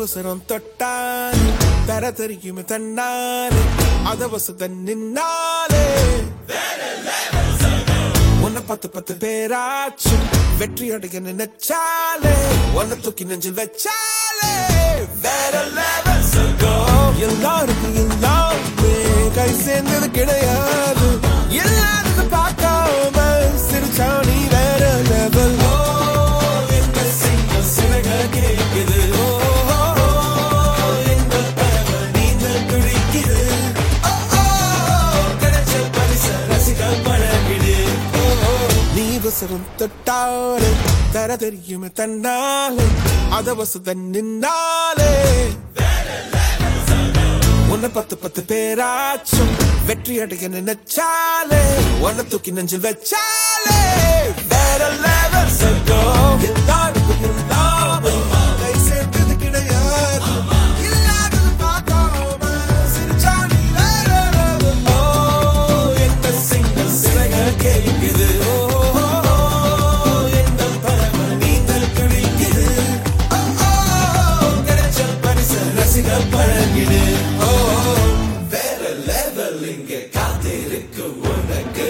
அவசரம் தொட்டால் தர தெரியுமே தன்னாலே அதவசத நின்னாலே உன்னை பத்து பத்து பேராச்சும் வெற்றி அடைய நினைச்சாலே உன்னை தூக்கி நெஞ்சில் வச்சாலே வேற level சொர்க்கம். எல்லாருக்கும் எல்லாமே கை சேர்ந்தது கிடையாது எல்லாருக்கும் பார்க்காம சிரிச்சா நீ வேற லெவல் என்ன செய்ய சிறக கேக்குது ஓ, ஓ, ஓ, எங்கள் பறவை நீந்தல் துடிக்குது ஓ, ஓ, ஓ, கிடைச்ச பரிசு ரசிக பழகிடு ஓ, ஓ, நீ வசரம் தொட்டாலே தர தெரியுமே தன்னாலே அதவசத நின்னாலே உன்னை பத்து பத்து பேராச்சும் வெற்றி அடைய நினைச்சாலே உன்னை தூக்கி நெஞ்சில் வச்சாலே வேற லெவல் சொர்க்கம் எல்லாருக்கும் எல்லாமே கை சேர்ந்தது கிடையாது இல்லாதது பார்க்காம சிரிச்சா நீ வேற level. ஓ, என்ன சிங்கம் சிறக கேட்குது ஓ, ஓ, ஓ, எங்கள் பறவை நீந்தல் துடிக்குது ஓ, ஓ, ஓ, கிடைச்ச பரிசு ரசிக பழகிடு ஓ, ஓ, வேற லெவல் இங்க காத்திருக்கு உனக்கு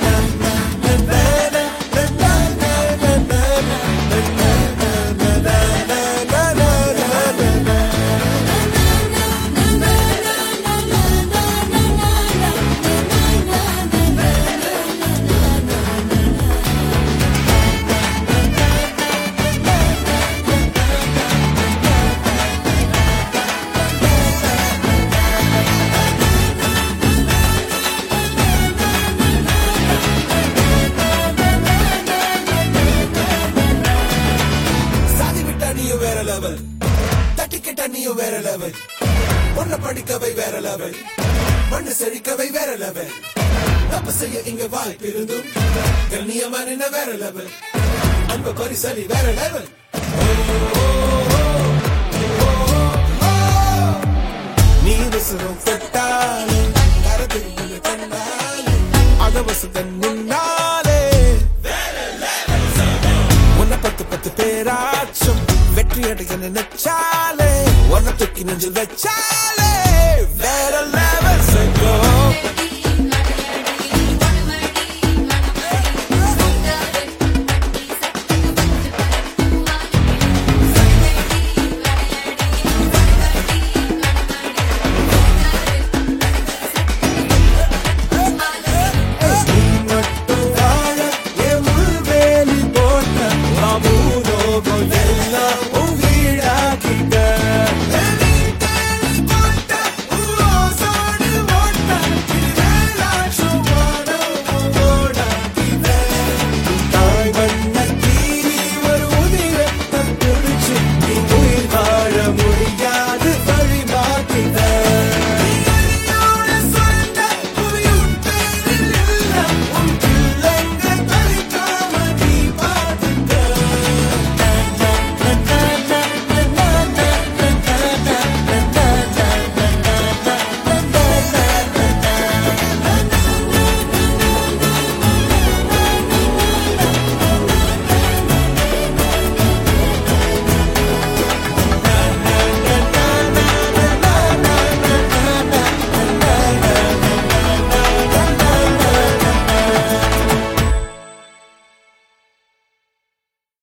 சாதி விட்டா நீயும் வேற லெவல் தட்டிக்கிட்டா நீயும் வேற லெவல் பொண்ண படிக்கவை வேற லெவல் மண்ணு செழிக்கவை வேற லெவல் தப்பு செய்ய இங்க வாய்ப்பு இருந்தும் கண்ணியமா நின்ன வேற லெவல் அன்பு பரிசலி வேற லெவல் நீ விசிறும் தொட்டாலே கரதிருப்பது கண்ணாலே அதவசத நின்னாலே உன்னை பத்து பத்து பேராச்சும் வெற்றி அடைய நினைச்சாலே உன்னை தூக்கி நெஞ்சில் வச்சாலே வேற லெவல் சங்கோ